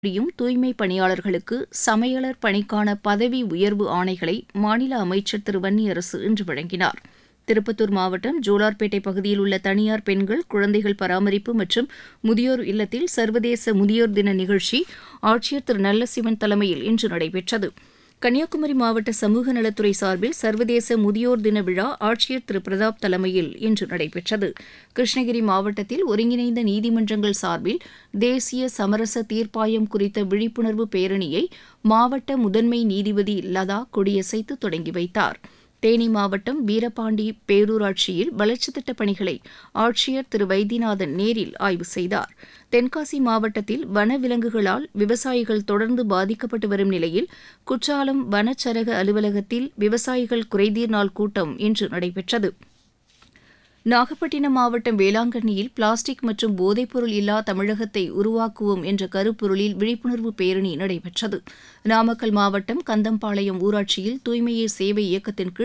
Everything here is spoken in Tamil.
புரியும் தூய்மை பணியாளர்களுக்கு சமையலர் பணிக்கான பதவி உயர்வு ஆணைகளை மாநில அமைச்சர் திரு வன்னியரசு இன்று வழங்கினார் திருப்பத்தூர் மாவட்டம் ஜோலார்பேட்டை பகுதியில் உள்ள தனியார் பெண்கள் குழந்தைகள் பராமரிப்பு மற்றும் முதியோர் இல்லத்தில் சர்வதேச முதியோர் தின நிகழ்ச்சி ஆட்சியர் திரு நல்லசிவன் தலைமையில் இன்று நடைபெற்றது கன்னியாகுமரி மாவட்ட சமூக நலத்துறை சார்பில் சர்வதேச முதியோர் தின விழா ஆட்சியர் திரு பிரதாப் தலைமையில் இன்று நடைபெற்றது கிருஷ்ணகிரி மாவட்டத்தில் ஒருங்கிணைந்த நீதிமன்றங்கள் சார்பில் தேசிய சமரச தீர்ப்பாயம் குறித்த விழிப்புணர்வு பேரணியை மாவட்ட முதன்மை நீதிபதி லதா கொடியசைத்து தொடங்கி வைத்தார் தேனி மாவட்டம் வீரபாண்டி பேரூராட்சியில் வளர்ச்சித் திட்டப் பணிகளை ஆட்சியர் திரு வைத்தியநாதன் நேரில் ஆய்வு செய்தார் தென்காசி மாவட்டத்தில் வனவிலங்குகளால் விவசாயிகள் தொடர்ந்து பாதிக்கப்பட்டு வரும் நிலையில் குற்றாலம் வனச்சரக அலுவலகத்தில் விவசாயிகள் குறைதீர் நாள் கூட்டம் இன்று நடைபெற்றது நாகப்பட்டினம் மாவட்டம் வேளாங்கண்ணியில் பிளாஸ்டிக் மற்றும் போதைப்பொருள் இல்லா தமிழகத்தை உருவாக்குவோம் என்ற கருப்பொருளில் விழிப்புணர்வு பேரணி நடைபெற்றது நாமக்கல் மாவட்டம் கந்தம்பாளையம் ஊராட்சியில் தூய்மையே சேவை இயக்கத்தின் கீழ்